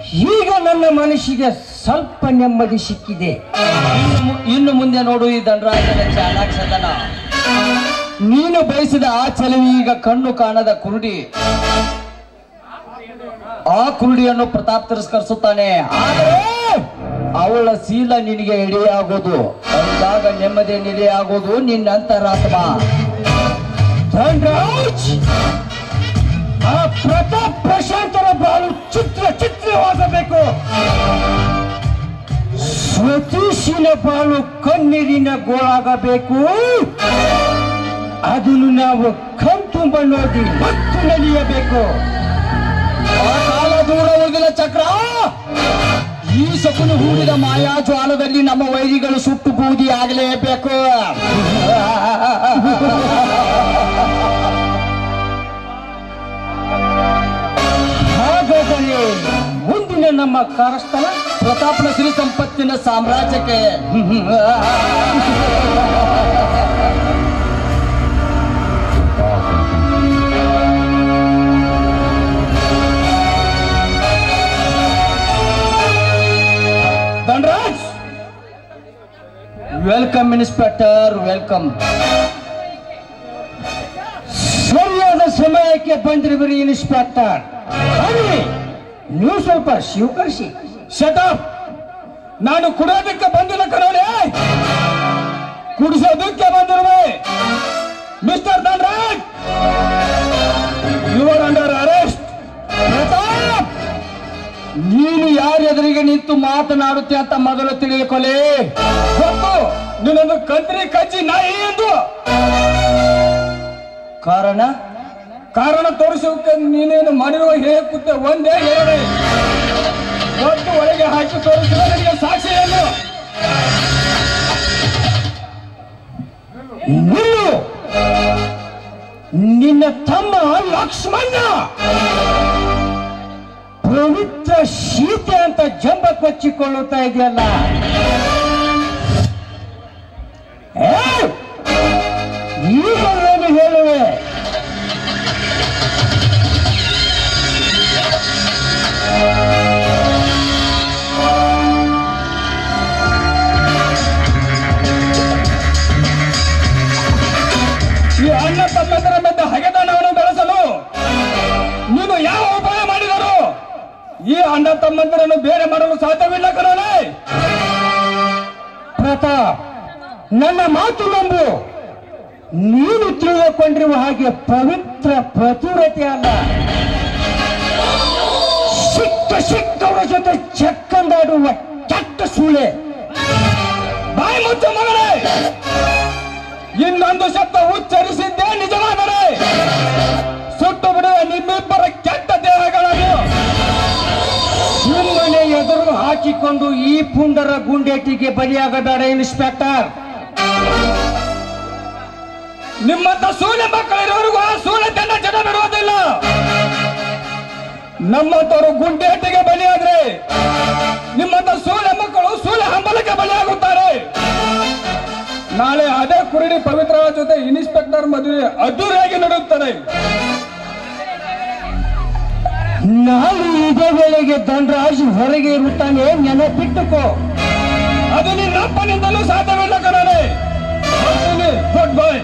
ಈಗ ನನ್ನ ಮನಸ್ಸಿಗೆ ಸ್ವಲ್ಪ ನೆಮ್ಮದಿ ಸಿಕ್ಕಿದೆ ಇನ್ನು ಮು- ಇನ್ನು ಮುಂದೆ ನೋಡು ಈ ದಂಡರಾಜನ ಚಾಲಾಕ್ಷತನ ನೀನು ಬಯಸಿದ ಆ ಚಲವಿ ಈಗ ಕಣ್ಣು ಕಾಣದ ಕುರುಡಿ ಆ ಕುರುಡಿಯನ್ನು ಪ್ರತಾಪ್ ತಿರಸ್ಕರಿಸುತ್ತಾನೆ ಆದರೆ ಅವಳ ಶೀಲ ನಿನಗೆ ಎಡೆಯಾಗೋದು ಅಂದಾಗ ನೆಮ್ಮದಿ ನೆಲೆಯಾಗೋದು ನಿನ್ನ ಅಂತರಾತ್ಮ ಧನ್ರಾಜ್ ಆ ಪ್ರತಾಪ್ ಪ್ರಶಾಂತರ ಬಾಳು ಚಿತ್ರ ಚಿತ್ರವಾಗಬೇಕು ಸತೀಶಿನ ಬಾಳು ಕಣ್ಣೀರಿನ ಗೋಳಾಗಬೇಕು ಅದನ್ನು ನಾವು ಕಣ್ತುಂಬ ನೋಡಿ ಮತ್ತು ನಲಿಯಬೇಕು ಆ ಕಾಲ ದೂರ ಹೋಗಿಲ್ಲ ಚಕ್ರ ಈ ಸಕುನು ಹೂಡಿದ ಮಾಯಾ ಜ್ವಾಲದಲ್ಲಿ ನಮ್ಮ ವೈರಿಗಳು ಸುಟ್ಟು ಬೂದಿ ಆಗಲೇಬೇಕು ಹಾಗಾದರೆ ಮುಂದಿನ ನಮ್ಮ ಕಾರ್ಯಸ್ಥಳ ಪ್ರತಾಪನ ಸಿರಿ ಸಂಪತ್ತಿನ ಸಾಮ್ರಾಜ್ಯಕ್ಕೆ ಧನ್ರಾಜ್ ವೆಲ್ಕಮ್ ಇನ್ಸ್ಪೆಕ್ಟರ್ ವೆಲ್ಕಮ್ ಸರಿಯಾದ ಸಮಯಕ್ಕೆ ಬಂದಿರುವಿರಿ ಇನ್ಸ್ಪೆಕ್ಟರ್ ಬನ್ನಿ ನೀವು ಸ್ವಲ್ಪ ಸ್ವೀಕರಿಸಿ ಶಟಪ್ ನಾನು ಕುಡಿಯೋದಕ್ಕೆ ಬಂದಿಲ್ಲ ಕಣೋಲೆ ಕುಡಿಸೋದಕ್ಕೆ ಬಂದಿರುವೆ mister Dhanraj your under arrest Pratap ನೀನು ಯಾರ ಎದುರಿಗೆ ನಿಂತು ಮಾತನಾಡುತ್ತೆ ಅಂತ ಮೊದಲು ತಿಳಿದುಕೊಲೆ ಗೊತ್ತು ನಿನ್ನೊಂದು ಕಂತ್ರಿ ಕಜ್ಜಿ ನಾಯಿ ಎಂದು ಕಾರಣ ಕಾರಣ ತೋರಿಸೋಕೆ ನೀನೇನು ಮಾಡಿರುವ ಹೇಳುತ್ತೆ ಒಂದೇ ಎರಡೇ ಒಟ್ಟು ಒಳಗೆ ಹಾಕಿ ತೋರಿಸಿದ ನನಗೆ ಸಾಕ್ಷಿ ಏನು ನಿಲ್ಲು ನಿನ್ನ ತಮ್ಮ ಲಕ್ಷ್ಮಣ ಪವಿತ್ರ ಸೀತೆ ಅಂತ ಜಂಬ ಕೊಚ್ಚಿಕೊಳ್ಳುತ್ತಾ ಇದೆಯಲ್ಲ ಏ, ಈಗ ಏನು ಹೇಳುವೆ ಈ ಅಣ್ಣ ತಮ್ಮಂದರ ಮಧ್ಯೆ ಹಗೆತನವನ್ನು ಬೆಳೆಸಲು ನೀನು ಯಾವ ಉಪಾಯ ಮಾಡಿದರು ಈ ಅಣ್ಣ ತಮ್ಮಂದರನ್ನು ಬೇರೆ ಮಾಡಲು ಸಾಧ್ಯವಿಲ್ಲ ಕಣೋಲೆ ಪ್ರತಾಪ್ ನನ್ನ ಮಾತು ನಂಬು ನೀನು ತಿಳಿದುಕೊಂಡಿರುವ ಹಾಗೆ ಪವಿತ್ರ ಪತಿವ್ರತೆ ಅಲ್ಲ ಸಿಕ್ಕ ಸಿಕ್ಕವರ ಜೊತೆ ಚಕ್ಕಂದಾಡುವ ಕೆಟ್ಟ ಸೂಳೆ ಬಾಯಿ ಮುಚ್ಚು ಮಗನೇ ಇನ್ನೊಂದು ಶಬ್ದ ಉಚ್ಚರಿಸಿದ್ದೇ ನಿಜವಾದರೆ ಸುಟ್ಟು ಬಿಡುವ ನಿಮ್ಮಿಬ್ಬರ ಕೆಟ್ಟ ದೇಹಗಳನ್ನು ಸುಮ್ಮನೆ ಎದುರು ಹಾಕಿಕೊಂಡು ಈ ಪುಂಡರ ಗುಂಡೇಟಿಗೆ ಬಲಿಯಾಗಬೇಡ ಇನ್ಸ್ಪೆಕ್ಟರ್ ನಿಮ್ಮಂತ ಸೂಳೆ ಮಕ್ಕಳಿರೋರಿಗೂ ಆ ಸೂಳೆತನ ಜನ ಬಿಡುವುದಿಲ್ಲ ನಮ್ಮಂತವರು ಗುಂಡೇಟಿಗೆ ಬಲಿಯಾದ್ರೆ ನಿಮ್ಮಂತ ಸೂಳೆ ಮಕ್ಕಳು ಸೂಳೆ ಹಂಬಲಕ್ಕೆ ಬಲಿಯಾಗುತ್ತಾರೆ ನಾಳೆ ಅದೇ ಕುರುಡಿ ಪವಿತ್ರ ಜೊತೆ ಇನ್ಸ್ಪೆಕ್ಟರ್ ಮದುವೆ ಅದ್ದೂರಿಯಾಗಿ ನಡೆಯುತ್ತದೆ ನಾಳೆ ಇದೇ ವೇಳೆಗೆ ಧನರಾಜ್ ಹೊರಗೆ ಇರುತ್ತಾನೆ ನೆನಪಿಟ್ಟುಕೋ ಅದು ನಿನ್ನ ಅಪ್ಪನಿಂದಲೂ ಸಾಧ್ಯವಿಲ್ಲ ಕಣನೆ ಗುಡ್ ಬಾಯ್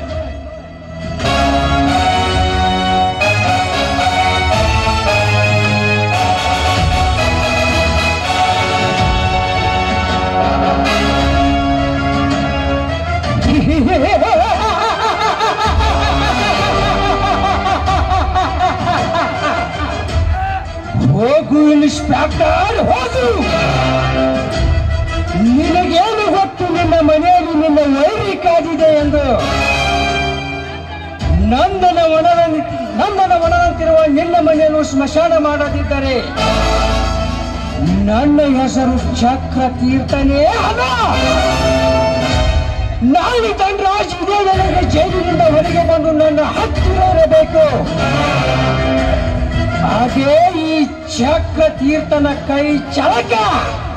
ಹೋಗು ಇನ್ಸ್ಪೆಕ್ಟರ್ ಹೋಗು ನಿನಗೇನು ಗೊತ್ತು ನಿನ್ನ ಮನೆಯಲ್ಲಿ ನಿನ್ನ ವೈರಿ ಕಾದಿದೆ ಎಂದು ನಂದನ ಒಣದ ನಂದನ ಒಣದಂತಿರುವ ನಿನ್ನ ಮನೆಯನ್ನು ಸ್ಮಶಾನ ಮಾಡದಿದ್ದರೆ ನನ್ನ ಹೆಸರು ಚಕ್ರ ತೀರ್ಥನೇ ಅಲ್ಲ ನಾಳೆ ಧನರಾಜ್ ಇದೇ ವೇಳೆಗೆ ಜೈಲಿನಿಂದ ಹೊರಗೆ ಬಂದು ನನ್ನ ಹತ್ತಿರ ಇರಬೇಕು ಹಾಗೇ ಈ ಚಕ್ರ ತೀರ್ಥನ ಕೈ ಚಳಕ